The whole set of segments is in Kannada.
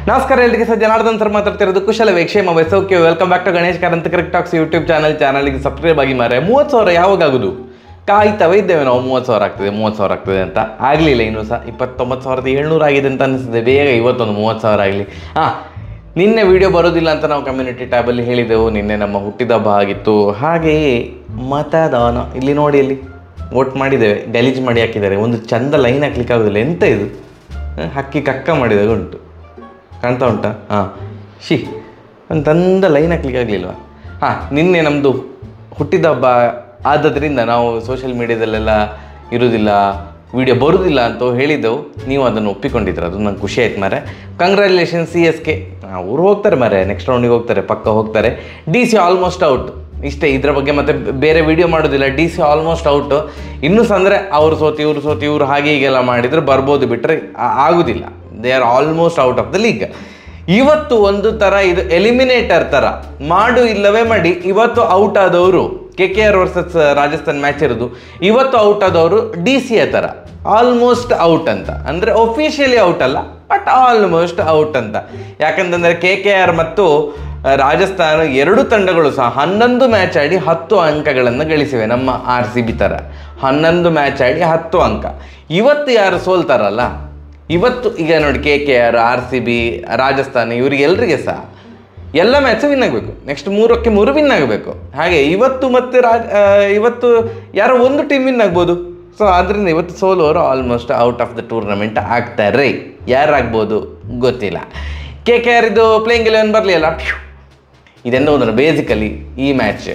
ನಮಸ್ಕಾರ ಎಲ್ರಿಗೆ ಸರ್ ಜನಾರ್ದನ್ ಸರ್ ಮಾತಾಡ್ತಿರೋದು ಕುಶಲ ವೇಕ್ಷೇಮ ವೈಸೌಕ್ಯ welcome back to Ganesh Karanth correct talks YouTube channel ಚಾನಲ್ಗೆ ಸಬ್ಸ್ಕ್ರೈಬ್ ಆಗಿ ಮಾರೆ ಮೂವತ್ತು ಸಾವಿರ ಯಾವಾಗ ಆಗೋದು ಕಾಯ್ತವೇ ಇದ್ದೇವೆ ನಾವು ಮೂವತ್ತು ಸಾವಿರ ಆಗ್ತದೆ ಮೂವತ್ತು ಸಾವಿರ ಆಗ್ತದೆ ಅಂತ ಆಗಲಿಲ್ಲ ಇನ್ನೂ ಸಹ ಇಪ್ಪತ್ತೊಂಬತ್ತು ಸಾವಿರದ ಏಳ್ನೂರು ಆಗಿದೆ ಅಂತ ಅನಿಸ್ತದೆ ಬೇಗ ಇವತ್ತೊಂದು ಮೂವತ್ತು ಸಾವಿರ ಆಗಲಿ ಹಾಂ ನಿನ್ನೆ ವಿಡಿಯೋ ಬರೋದಿಲ್ಲ ಅಂತ ನಾವು ಕಮ್ಯುನಿಟಿ ಟ್ಯಾಬಲ್ಲಿ ಹೇಳಿದೆವು ನಿನ್ನೆ ನಮ್ಮ ಹುಟ್ಟಿದಬ್ಬ ಆಗಿತ್ತು ಹಾಗೆಯೇ ಮತದಾನ ಇಲ್ಲಿ ನೋಡಿ ಇಲ್ಲಿ ವೋಟ್ ಮಾಡಿದ್ದೇವೆ ಗಲೀಜು ಮಾಡಿ ಹಾಕಿದ್ದಾರೆ ಒಂದು ಚಂದ ಲೈನ್ ಹಾಕ್ಲಿಕ್ಕೆ ಆಗೋದಿಲ್ಲ ಎಂತ ಇದು ಹ, ಹಕ್ಕಿ ಕಕ್ಕ ಮಾಡಿದಾಗ ಉಂಟು ಕಾಣ್ತಾ ಉಂಟಾ ಹಾಂ ಶಿ ಒಂದು ತಂದ ಲೈನ್ ಹಾಕ್ಲಿಕ್ಕೆ ಆಗಲಿಲ್ವಾ ಹಾಂ ನಿನ್ನೆ ನಮ್ಮದು ಹುಟ್ಟಿದ ಹಬ್ಬ ಆದದ್ರಿಂದ ನಾವು ಸೋಷಿಯಲ್ ಮೀಡ್ಯಾದಲ್ಲೆಲ್ಲ ಇರುವುದಿಲ್ಲ ವಿಡಿಯೋ ಬರುವುದಿಲ್ಲ ಅಂತ ಹೇಳಿದ್ದೆವು ನೀವು ಅದನ್ನು ಒಪ್ಪಿಕೊಂಡಿದ್ರು ಅದು ನಂಗೆ ಖುಷಿ ಆಯ್ತು ಮಾರೆ ಕಂಗ್ರ್ಯಾಚುಲೇಷನ್ ಸಿ ಎಸ್ ಕೆ ಅವರು ಹೋಗ್ತಾರೆ ಮಾರೆ ನೆಕ್ಸ್ಟ್ ರೌಂಡಿಗೆ ಹೋಗ್ತಾರೆ ಪಕ್ಕ ಹೋಗ್ತಾರೆ ಡಿ ಸಿ ಆಲ್ಮೋಸ್ಟ್ ಔಟ್ ಇಷ್ಟೇ ಇದ್ರ ಬಗ್ಗೆ ಮತ್ತೆ ಬೇರೆ ವಿಡಿಯೋ ಮಾಡೋದಿಲ್ಲ ಡಿ ಸಿ ಆಲ್ಮೋಸ್ಟ್ ಔಟ್ ಇನ್ನೂ ಸಹ ಅಂದರೆ ಅವ್ರು ಸೋತು ಇವ್ರು ಸೋತು ಇವ್ರು ಹಾಗೆ ಹೀಗೆಲ್ಲ ಮಾಡಿದ್ರೆ ಬರ್ಬೋದು ಬಿಟ್ಟರೆ ಆಗೋದಿಲ್ಲ they are almost out of the league ಇವತ್ತು ಒಂದು ಥರ ಇದು ಎಲಿಮಿನೇಟರ್ ಥರ ಮಾಡು ಇಲ್ಲವೇ ಮಾಡಿ ಇವತ್ತು ಔಟ್ ಆದವರು K K R versus Rajasthan match ಇರೋದು ಇವತ್ತು ಔಟ್ ಆದವರು ಡಿ ಸಿ ಎ ಥರ ಆಲ್ಮೋಸ್ಟ್ ಔಟ್ ಅಂತ ಅಂದರೆ ಒಫಿಷಿಯಲಿ ಔಟ್ ಅಲ್ಲ ಬಟ್ ಆಲ್ಮೋಸ್ಟ್ ಔಟ್ ಅಂತ ಯಾಕಂತಂದರೆ ಕೆ ಕೆ ಆರ್ ಮತ್ತು ಆ, ರಾಜಸ್ಥಾನ ಎರಡು ತಂಡಗಳು ಸಹ ಹನ್ನೊಂದು ಮ್ಯಾಚ್ ಆಡಿ ಹತ್ತು ಅಂಕಗಳನ್ನು ಗಳಿಸಿವೆ ನಮ್ಮ ಆರ್ ಸಿ ಬಿ ಥರ ಹನ್ನೊಂದು ಮ್ಯಾಚ್ ಆಡಿ ಹತ್ತು ಅಂಕ ಇವತ್ತು ಯಾರು ಸೋಲ್ತಾರಲ್ಲ ಇವತ್ತು ಈಗ ನೋಡಿ K K R R C B Rajasthan ಇವರಿಗೆಲ್ಲರಿಗೆ ಸಹ ಎಲ್ಲ ಮ್ಯಾಚು ವಿನ್ ಆಗಬೇಕು ನೆಕ್ಸ್ಟ್ ಮೂರಕ್ಕೆ ಮೂರು ವಿನ್ ಆಗಬೇಕು ಹಾಗೆ ಇವತ್ತು ಮತ್ತೆ ರಾಜ್ ಆ, ಇವತ್ತು ಯಾರೋ ಒಂದು ಟೀಮ್ ವಿನ್ ಆಗ್ಬೋದು ಸೊ ಆದ್ದರಿಂದ ಇವತ್ತು ಸೋಲೋರು almost out of the tournament ಆಗ್ತಾರೆ ಯಾರಾಗ್ಬೋದು ಗೊತ್ತಿಲ್ಲ ಕೆ ಕೆ ಆರ್ ಇದು ಪ್ಲೇಯಿಂಗ್ ಎಲೆವನ್ ಬರಲಿಲ್ಲ ಇದೆಂದ ಒಂದು ಬೇಸಿಕಲಿ ಈ ಮ್ಯಾಚ್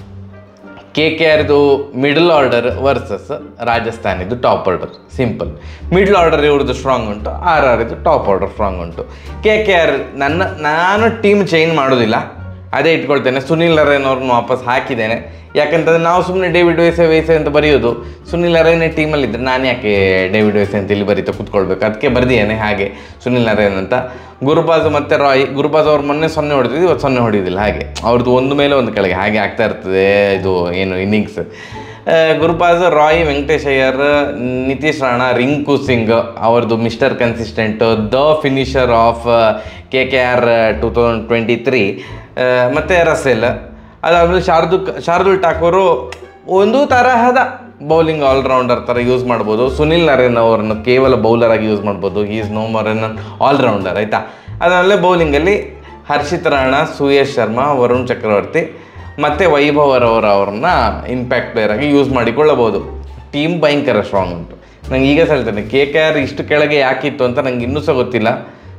ಕೆ ಕೆ ಆರ್ದು ಮಿಡಲ್ ಆರ್ಡರ್ ವರ್ಸಸ್ ರಾಜಸ್ಥಾನ್ ಇದು top order simple middle order ಇವ್ರದ್ದು ಸ್ಟ್ರಾಂಗ್ ಉಂಟು ಆರ್ ಆರ್ ಇದು ಟಾಪ್ ಆರ್ಡರ್ ಸ್ಟ್ರಾಂಗ್ ಉಂಟು ಕೆ ಕೆ ಆರ್ ನನ್ನ ನಾನು ಟೀಮ್ ಚೇಂಜ್ ಮಾಡೋದಿಲ್ಲ ಅದೇ ಇಟ್ಕೊಳ್ತೇನೆ ಸುನಿಲ್ ನರೇನ್ ಅವ್ರನ್ನ ವಾಪಸ್ ಹಾಕಿದ್ದೇನೆ ಯಾಕಂತಂದ್ರೆ ನಾವು ಸುಮ್ಮನೆ ಡೇವಿಡ್ ವೈಸೆ ವೈಸೆ ಅಂತ ಬರೆಯೋದು ಸುನಿಲ್ ನರೇನ್ ಟೀಮಲ್ಲಿ ಇದ್ದರೆ ನಾನು ಯಾಕೆ ಡೇವಿಡ್ ವೈಸೆ ಅಂತ ಇಲ್ಲಿ ಬರೀತಾ ಕೂತ್ಕೊಳ್ಬೇಕು ಅದಕ್ಕೆ ಬರ್ದಿದ್ದೇನೆ ಹಾಗೆ ಸುನಿಲ್ ನರೇನ್ ಅಂತ ಗುರುಬಾಜ್ ಮತ್ತು ರಾಯ್ ಗುರುಬಾಜ್ ಅವ್ರು ಮೊನ್ನೆ ಸೊನ್ನೆ ಹೊಡೆದಿದ್ದು ಇವತ್ತು ಸೊನ್ನೆ ಹೊಡೆಯೋದಿಲ್ಲ ಹಾಗೆ ಅವ್ರದ್ದು ಒಂದು ಮೇಲೆ ಒಂದು ಕೆಳಗೆ ಹಾಗೆ ಆಗ್ತಾ ಇರ್ತದೆ ಇದು ಏನು ಇನ್ನಿಂಗ್ಸ್ ಗುರುಪಾಜ್ ರಾಯ್ ವೆಂಕಟೇಶ್ ಅಯ್ಯರ್ ನಿತೀಶ್ ರಾಣಾ ರಿಂಕು ಸಿಂಗ್ ಅವ್ರದ್ದು mister consistent the finisher of K K R two thousand twenty three ಮತ್ತು ರಸೆಲ್ ಅದಾದಮೇಲೆ ಶಾರ್ದುಲ್ ಶಾರ್ದುಲ್ ಠಾಕೂರು ಒಂದು ತರಹದ ಬೌಲಿಂಗ್ ಆಲ್ರೌಂಡರ್ ಥರ ಯೂಸ್ ಮಾಡ್ಬೋದು ಸುನಿಲ್ ನರೇನ್ ಅವರನ್ನು ಕೇವಲ ಬೌಲರ್ ಆಗಿ ಯೂಸ್ ಮಾಡ್ಬೋದು he is no mere an allrounder ಆಯಿತಾ ಅದಾದಮೇಲೆ ಬೌಲಿಂಗಲ್ಲಿ ಹರ್ಷಿತ್ ರಾಣಾ ಸುಯೇಶ್ ಶರ್ಮಾ ವರುಣ್ ಚಕ್ರವರ್ತಿ ಮತ್ತು ವೈಭವರವರ ಅವ್ರನ್ನ ಇಂಪ್ಯಾಕ್ಟ್ ಪ್ಲೇಯರ್ ಆಗಿ ಯೂಸ್ ಮಾಡಿಕೊಳ್ಳಬಹುದು ಟೀಮ್ ಭಯಂಕರ ಸ್ಟ್ರಾಂಗ್ ಉಂಟು ನಂಗೆ ಈಗ ಸಹ ಹೇಳ್ತೇನೆ ಕೆ ಕೆ ಆರ್ ಇಷ್ಟು ಕೆಳಗೆ ಯಾಕಿತ್ತು ಅಂತ ನಂಗೆ ಇನ್ನೂ ಸಹ ಗೊತ್ತಿಲ್ಲ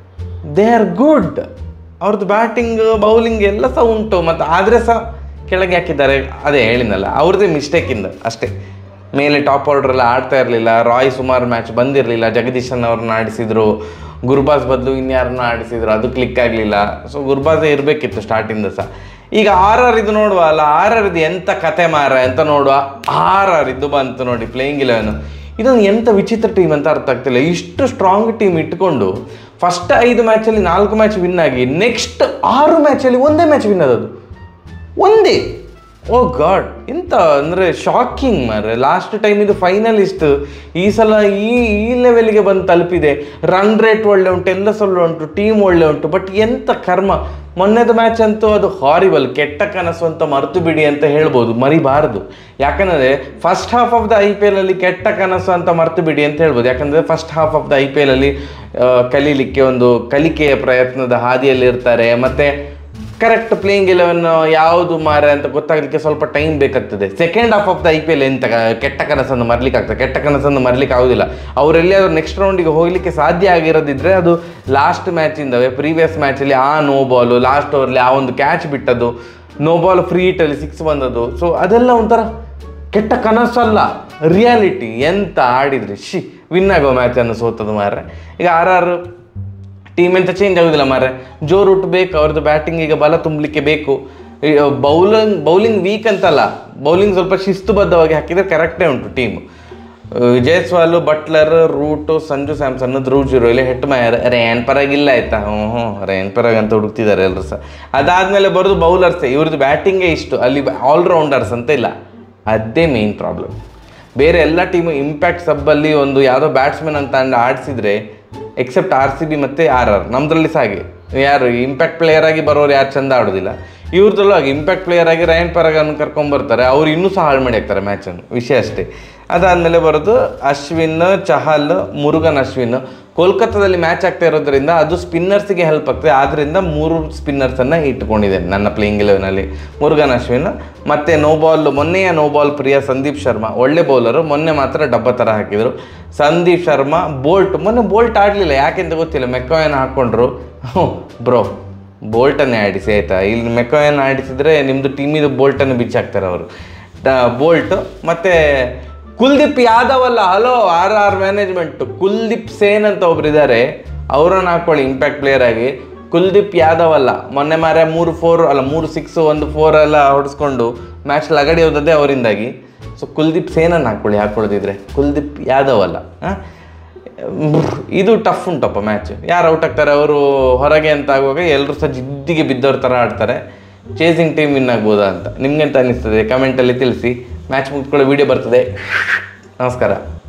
ದೇ ಆರ್ ಗುಡ್ ಅವ್ರದ್ದು ಬ್ಯಾಟಿಂಗ್ ಬೌಲಿಂಗ್ ಎಲ್ಲ ಸಹ ಉಂಟು ಮತ್ತು ಆದರೆ ಸಹ ಕೆಳಗೆ ಹಾಕಿದ್ದಾರೆ ಅದೇ ಹೇಳಿದ್ನಲ್ಲ ಅವ್ರದ್ದೇ ಮಿಸ್ಟೇಕಿಂದ ಅಷ್ಟೇ ಮೇಲೆ ಟಾಪ್ ಆರ್ಡ್ರೆಲ್ಲ ಆಡ್ತಾ ಇರಲಿಲ್ಲ ರಾಯ್ ಸುಮಾರು ಮ್ಯಾಚ್ ಬಂದಿರಲಿಲ್ಲ ಜಗದೀಶನ್ ಅವ್ರನ್ನ ಆಡಿಸಿದ್ರು ಗುರ್ಬಾಸ್ ಬದಲು ಇನ್ಯಾರನ್ನ ಆಡಿಸಿದ್ರು ಅದು ಕ್ಲಿಕ್ ಆಗಲಿಲ್ಲ ಸೊ ಗುರ್ಬಾಸೇ ಇರಬೇಕಿತ್ತು ಸ್ಟಾರ್ಟಿಂದ ಸಹ ಈಗ ಆರ್ ಆರ್ ಇದು ನೋಡುವ ಅಲ್ಲ ಆರ್ ಆರ್ ಇದು ಎಂಥ ಕತೆ ಮಾರ ಅಂತ ನೋಡುವ ಆರ್ ಆರ್ ಇದು ಬಂತು ನೋಡಿ ಪ್ಲೇಯಿಂಗ್ ಇಲೆವೆನ್ ಇದೊಂದು ಎಂಥ ವಿಚಿತ್ರ ಟೀಮ್ ಅಂತ ಅರ್ಥ ಆಗ್ತಿಲ್ಲ ಇಷ್ಟು ಸ್ಟ್ರಾಂಗ್ ಟೀಮ್ ಇಟ್ಕೊಂಡು ಫಸ್ಟ್ ಐದು ಮ್ಯಾಚಲ್ಲಿ ನಾಲ್ಕು ಮ್ಯಾಚ್ ವಿನ್ ಆಗಿ ನೆಕ್ಸ್ಟ್ ಆರು ಮ್ಯಾಚಲ್ಲಿ ಒಂದೇ ಮ್ಯಾಚ್ ವಿನ್ ಆದದ್ದು ಒಂದೇ ಓ ಗಾಡ್ ಎಂತ ಅಂದರೆ ಶಾಕಿಂಗ್ ಮಾರೆ ಲಾಸ್ಟ್ ಟೈಮ್ ಇದು ಫೈನಲಿಸ್ಟ್ ಈ ಸಲ ಈ ಈ ಲೆವೆಲ್ಗೆ ಬಂದು ತಲುಪಿದೆ ರನ್ ರೇಟ್ ಒಳ್ಳೆ ಉಂಟು ಎಲ್ಲ ಸೊಳ್ಳೆ ಉಂಟು ಟೀಮ್ ಒಳ್ಳೆ ಉಂಟು ಬಟ್ ಎಂತ ಕರ್ಮ ಮೊನ್ನೆದ ಮ್ಯಾಚ್ ಅಂತೂ ಅದು ಹಾರಿಬಲ್ ಕೆಟ್ಟ ಕನಸು ಅಂತ ಮರೆತು ಬಿಡಿ ಅಂತ ಹೇಳ್ಬೋದು ಮರಿಬಾರದು ಯಾಕಂದರೆ first half of the I P ಎಲಲ್ಲಿ ಕೆಟ್ಟ ಕನಸು ಅಂತ ಮರೆತು ಬಿಡಿ ಅಂತ ಹೇಳ್ಬೋದು ಯಾಕಂದರೆ first half of the I P ಎಲಲ್ಲಿ ಕಲೀಲಿಕ್ಕೆ ಒಂದು ಕಲಿಕೆಯ ಪ್ರಯತ್ನದ ಹಾದಿಯಲ್ಲಿ ಇರ್ತಾರೆ ಮತ್ತು ಕರೆಕ್ಟ್ ಪ್ಲೇಯಿಂಗ್ ಇಲೆವೆನ್ ಯಾವುದು ಮಾರ ಅಂತ ಗೊತ್ತಾಗಲಿಕ್ಕೆ ಸ್ವಲ್ಪ ಟೈಮ್ ಬೇಕಾಗ್ತದೆ second half of the I P L ಎಂತ ಕ- ಕೆಟ್ಟ ಕನಸನ್ನು ಮರಲಿಕ್ಕೆ ಆಗ್ತದೆ ಕೆಟ್ಟ ಕನಸನ್ನು ಮರಲಿಕ್ಕೆ ಆಗೋದಿಲ್ಲ ಅವರೆಲ್ಲಿಯಾದ್ರೂ ನೆಕ್ಸ್ಟ್ ರೌಂಡಿಗೆ ಹೋಗಲಿಕ್ಕೆ ಸಾಧ್ಯ ಆಗಿರೋದಿದ್ರೆ ಅದು ಲಾಸ್ಟ್ ಮ್ಯಾಚಿಂದವೇ ಪ್ರೀವಿಯಸ್ ಮ್ಯಾಚಲ್ಲಿ ಆ ನೋ ಬಾಲು ಲಾಸ್ಟ್ ಓವರ್ಲಿ ಆ ಒಂದು ಕ್ಯಾಚ್ ಬಿಟ್ಟದ್ದು ನೋ ಬಾಲ್ ಫ್ರೀ ಹಿಟ್ಟಲ್ಲಿ ಸಿಕ್ಸ್ ಬಂದದ್ದು ಸೊ ಅದೆಲ್ಲ ಒಂಥರ ಕೆಟ್ಟ ಕನಸಲ್ಲ ರಿಯಾಲಿಟಿ ಎಂತ ಆಡಿದ್ರಿ ಶಿ ವಿನ್ ಆಗೋ ಮ್ಯಾಚನ್ನು ಸೋತದು ಮಾರ್ರೆ ಈಗ ಆರ್ ಆರ್ ಟೀಮ್ ಎಂತ ಚೇಂಜ್ ಆಗೋದಿಲ್ಲ ಮಾರ್ರೆ ಜೋ ರೂಟ್ ಬೇಕು ಅವ್ರದ್ದು ಬ್ಯಾಟಿಂಗ್ ಈಗ ಬಲ ತುಂಬಲಿಕ್ಕೆ ಬೇಕು ಬೌಲಿಂಗ್ ಬೌಲಿಂಗ್ ವೀಕ್ ಅಂತಲ್ಲ ಬೌಲಿಂಗ್ ಸ್ವಲ್ಪ ಶಿಸ್ತುಬದ್ಧವಾಗಿ ಹಾಕಿದರೆ ಕರೆಕ್ಟೇ ಉಂಟು team Jaiswal Buttler Root Sanju Samson Dhruv ಜೀರೋಲಿ ಹೆಟ್ ಮಾಯರ್ ರೇನ್ ಪರಾಗಿಲ್ಲ ಆಯ್ತಾ ಹ್ಞೂ ಹ್ಞೂ ರೇನ್ ಪರಾಗ್ ಅಂತ ಹುಡುಕ್ತಿದ್ದಾರೆ ಎಲ್ಲರೂ ಸಹ ಅದಾದಮೇಲೆ ಬರೋದು ಬೌಲರ್ಸೇ ಇವ್ರದ್ದು ಬ್ಯಾಟಿಂಗೇ ಇಷ್ಟು ಅಲ್ಲಿ ಆಲ್ರೌಂಡರ್ಸ್ ಅಂತ ಇಲ್ಲ ಅದೇ ಮೇನ್ ಪ್ರಾಬ್ಲಮ್ ಬೇರೆ ಎಲ್ಲ ಟೀಮು ಇಂಪ್ಯಾಕ್ಟ್ ಸಬ್ಬಲ್ಲಿ ಒಂದು ಯಾವುದೋ ಬ್ಯಾಟ್ಸ್ಮನ್ ಅಂತ ಅಂಡ್ ಆಡಿಸಿದ್ರೆ ಎಕ್ಸೆಪ್ಟ್ ಆರ್ ಸಿ ಬಿ ಮತ್ತು ಆರ್ ಆರ್ ನಮ್ಮದ್ರಲ್ಲಿ ಸಹ ಹಾಗೆ ಯಾರು ಇಂಪ್ಯಾಕ್ಟ್ ಪ್ಲೇಯರ್ ಆಗಿ ಬರೋರು ಯಾರು ಚಂದ ಆಡೋದಿಲ್ಲ ಇವ್ರದ್ದಲ್ಲೂ ಹಾಗೆ ಇಂಪ್ಯಾಕ್ಟ್ ಪ್ಲೇಯರ್ ಆಗಿ ರಯನ್ ಪರಾಗನ್ ಕರ್ಕೊಂಬರ್ತಾರೆ ಅವ್ರು ಇನ್ನೂ ಸಹ ಹಾಳು ಮಾಡಿ ಹಾಕ್ತಾರೆ ಮ್ಯಾಚನ್ನು ವಿಷಯ ಅಷ್ಟೇ ಅದಾದಮೇಲೆ ಬರೋದು ಅಶ್ವಿನ್ ಚಹಲ್ ಮುರುಗನ್ ಅಶ್ವಿನ್ ಕೋಲ್ಕತ್ತಾದಲ್ಲಿ ಮ್ಯಾಚ್ ಆಗ್ತಾ ಇರೋದ್ರಿಂದ ಅದು ಸ್ಪಿನ್ನರ್ಸಿಗೆ ಹೆಲ್ಪ್ ಆಗ್ತದೆ ಆದ್ದರಿಂದ ಮೂರು ಸ್ಪಿನ್ನರ್ಸನ್ನು ಇಟ್ಕೊಂಡಿದ್ದೇನೆ ನನ್ನ ಪ್ಲೇಯಿಂಗ್ ಇಲೆವೆನಲ್ಲಿ ಮುರುಗನ್ ಅಶ್ವಿನ್ ಮತ್ತು ನೋ ಬಾಲ್ ಮೊನ್ನೆಯ ನೋ ಬಾಲ್ ಪ್ರಿಯ ಸಂದೀಪ್ ಶರ್ಮಾ ಒಳ್ಳೆ ಬೌಲರು ಮೊನ್ನೆ ಮಾತ್ರ ಡಬ್ಬ ಥರ ಹಾಕಿದರು ಸಂದೀಪ್ ಶರ್ಮಾ ಬೋಲ್ಟ್ ಮೊನ್ನೆ ಬೋಲ್ಟ್ ಆಡಲಿಲ್ಲ ಯಾಕೆಂತ ಗೊತ್ತಿಲ್ಲ ಮೆಕ್ಕೋಯನ್ ಹಾಕ್ಕೊಂಡ್ರು ಬ್ರೋ ಬೋಲ್ಟನ್ನೇ ಆಡಿಸಿ ಆಯಿತಾ ಇಲ್ಲಿ ಮೆಕೋಯನ್ ಆಡಿಸಿದ್ರೆ ನಿಮ್ಮದು ಟೀಮಿದು ಬೋಲ್ಟನ್ನು ಬಿಚ್ಚಾಕ್ತಾರೆ ಅವರು ಬೋಲ್ಟ್ ಮತ್ತು ಕುಲ್ದೀಪ್ ಯಾದವ್ ಅಲ್ಲ hello R R management Kuldeep Sen ಅಂತ ಒಬ್ರು ಇದ್ದಾರೆ ಅವರನ್ನು ಹಾಕ್ಕೊಳ್ಳಿ ಇಂಪ್ಯಾಕ್ಟ್ ಪ್ಲೇಯರ್ ಆಗಿ ಕುಲ್ದೀಪ್ ಯಾದವ್ ಅಲ್ಲ ಮೊನ್ನೆ ಮಾರ ಮೂರು ಫೋರ್ ಅಲ್ಲ ಮೂರು ಸಿಕ್ಸ್ ಒಂದು ಫೋರ್ ಎಲ್ಲ ಹೊಡೆಸ್ಕೊಂಡು ಮ್ಯಾಚ್ ಲಗಡಿ ಹೋದದ್ದೇ ಅವರಿಂದಾಗಿ ಸೊ ಕುಲ್ದೀಪ್ ಸೇನನ್ನು ಹಾಕ್ಕೊಳ್ಳಿ ಹಾಕ್ಕೊಳ್ಳೋದಿದ್ರೆ ಕುಲ್ದೀಪ್ ಯಾದವ್ ಅಲ್ಲ ಹಾಂ ಇದು ಟಫ್ ಉಂಟಪ್ಪ ಮ್ಯಾಚ್ ಯಾರು ಔಟ್ ಆಗ್ತಾರೆ ಅವರು ಹೊರಗೆ ಅಂತ ಆಗುವಾಗ ಎಲ್ಲರೂ ಸಹ ಜಿದ್ದಿಗೆ ಬಿದ್ದವ್ರ ಥರ ಆಡ್ತಾರೆ ಚೇಸಿಂಗ್ ಟೀಮ್ ವಿನ್ ಆಗ್ಬೋದಾ ಅಂತ ನಿಮ್ಗೆ ಅಂತ ಅನಿಸ್ತದೆ ಕಮೆಂಟಲ್ಲಿ ತಿಳಿಸಿ ಮ್ಯಾಚ್ ಮುಗಿದ್ಕೊಳ್ಳೋ ವಿಡಿಯೋ ಬರ್ತದೆ ನಮಸ್ಕಾರ